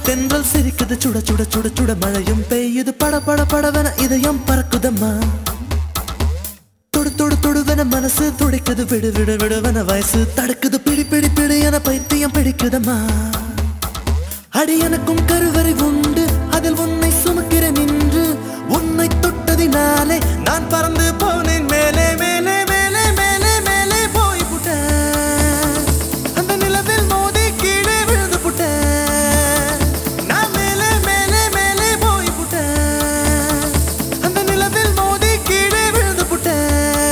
தென்றல் சிரிக்குது சுட சுட சுட சுட மழையும் பெய்யுது பட பட படவன இதயம் பறக்குதம்மா தொடு தொடு தொடுவன மனசு துடிக்குது விடு விடு விடுவன வயசு தடுக்குது பிடி பிடி பிடி என பைத்தியம் பிடிக்குதம்மா அடி எனக்கும் கருவறை உண்டு அதில் உன்னை சுமக்கிறேன் நின்று உன்னை தொட்டதினாலே நான் பறந்து போனேன் மேலே மேலே மேலே மேலே மேலே போய் புட்டேன் அந்த நிலவில் மோதி கீழே விழுந்து புட்டேன் நான் மேலே மேலே மேலே போய் புட்டேன் அந்த நிலவில் மோதி கீழே விழுந்து புட்டேன்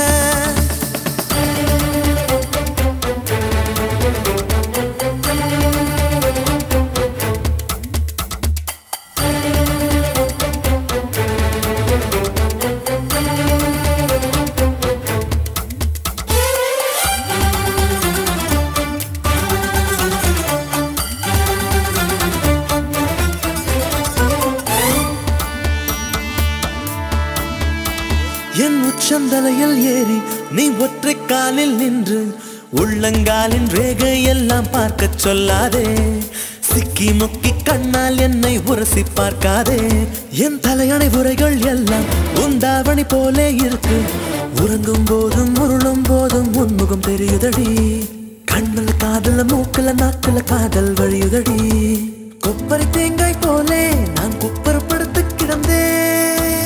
என் உச்சந்தலையில் ஏறி நீ ஒற்றை காலில் நின்று உள்ளங்காலின் ரேகை எல்லாம் பார்க்கச் சொல்லாதே சிக்கி முக்கி கண்ணால் என்னை உரசி பார்க்காதே என் தலையணை உரைகள் எல்லாம் உந்தாவணி போலே இருக்கு உறங்கும் போதும் உருளும் போதும் உன்முகம் தெரியுதடி கண்ணுல காதல மூக்குல நாக்குல காதல் வழியுதடி கொப்பரை தேங்காய் போலே நான் குப்பரப்படுத்து கிடந்தேன்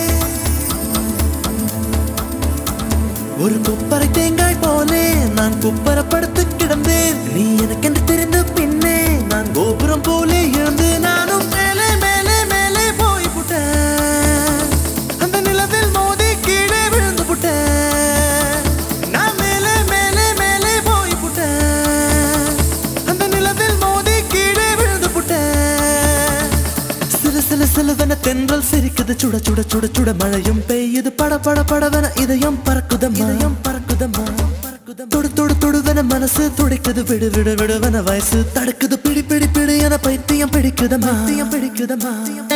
ஒரு குப்பரை தேங்காய் போலே நான் குப்பரப்படுத்து கிடந்தேன் நீ எனக்கென்று தெரிந்த பின்னே நான் கோபுரம் போலே இருந்து நானும் மேலே மேலே மேலே போய் புட்டேன் அந்த நிலவில் மோதி கீழே விழுந்து புட்டேன் நான் மேலே மேலே மேலே போய் புட்டேன் அந்த நிலவில் மோதி கீழே விழுந்து புட்டேன் சில சில சிலுவன தென்றல் சிரிக்குது சுட சுட சுட சுட மழையும் பெய்யுது பட பட படவன இதயம் பறக்குதம் இதயம் பறக்குதம்மா தொடு தொடு தொடுவன மனசு துடிக்குது விடு விடு விடுவன வயசு தடுக்குது பிடி பிடி பிடி என பைத்தியம் பிடிக்குதம்மா பைத்தியம் பிடிக்குதம்மா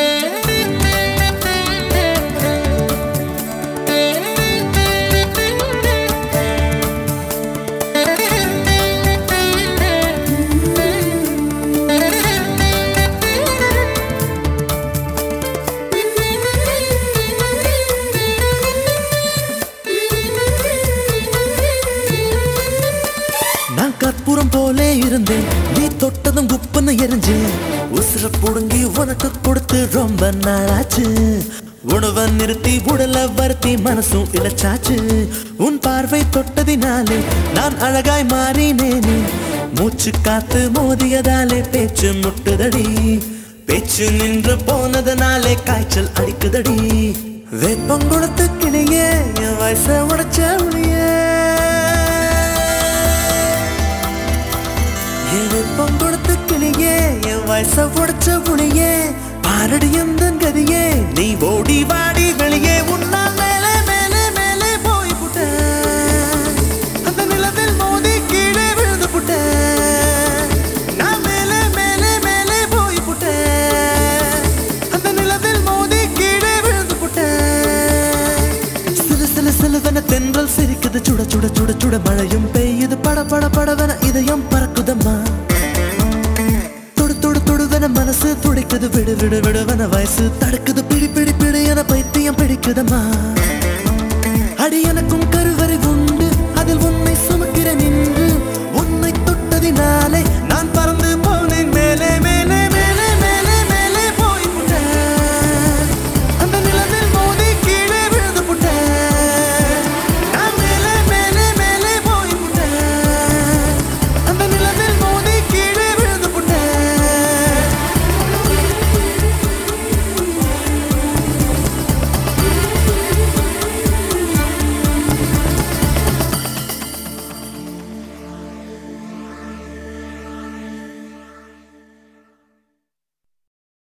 நான் கற்பூரம் போலே இருந்தேன் நீ தொட்டதும் குப்புன்னு எரிஞ்சேன் உசுர புடுங்கி உனக்கு கொடுத்து ரொம்ப நாளாச்சு உணவை நிறுத்தி உடல வருத்தி மனசும் இழைச்சாச்சு உன் பார்வை தொட்டதினாலே நான் அழகாய் மாறினேனே மூச்சு காத்து மோதியதாலே பேச்சு முட்டுதடி பேச்சு நின்று போனதனாலே காய்ச்சல் அடிக்குதடி வேப்பம் கொடுத்து கிளியே என் வயச உடைச்ச உளியே என் வெப்பம் கொடுத்த கிளியே என் வயச உடைச்ச புளியே பாரடி எந்த கதியே நீ ஓடி வாடி வெளியே உன்னா மேலே மேலே மேலே போய் புட்டேன் அந்த நிலவில் மோதி கீழே விழுந்து புட்டேன் நான் மேலே மேலே மேலே போய் புட்டேன் அந்த நிலவில் மோதி கீழே விழுந்து புட்டேன் சிலு சிலு சிலுவன தென்றல் சிரிக்குது சுட சுட சுட சுட மழையும் பெய்யுது பட பட படவன இதயம் பறக்குதம்மா தொடு தொடு தொடுவன மனசு துடிக்குது விடு விடு விடுவன வயசு தட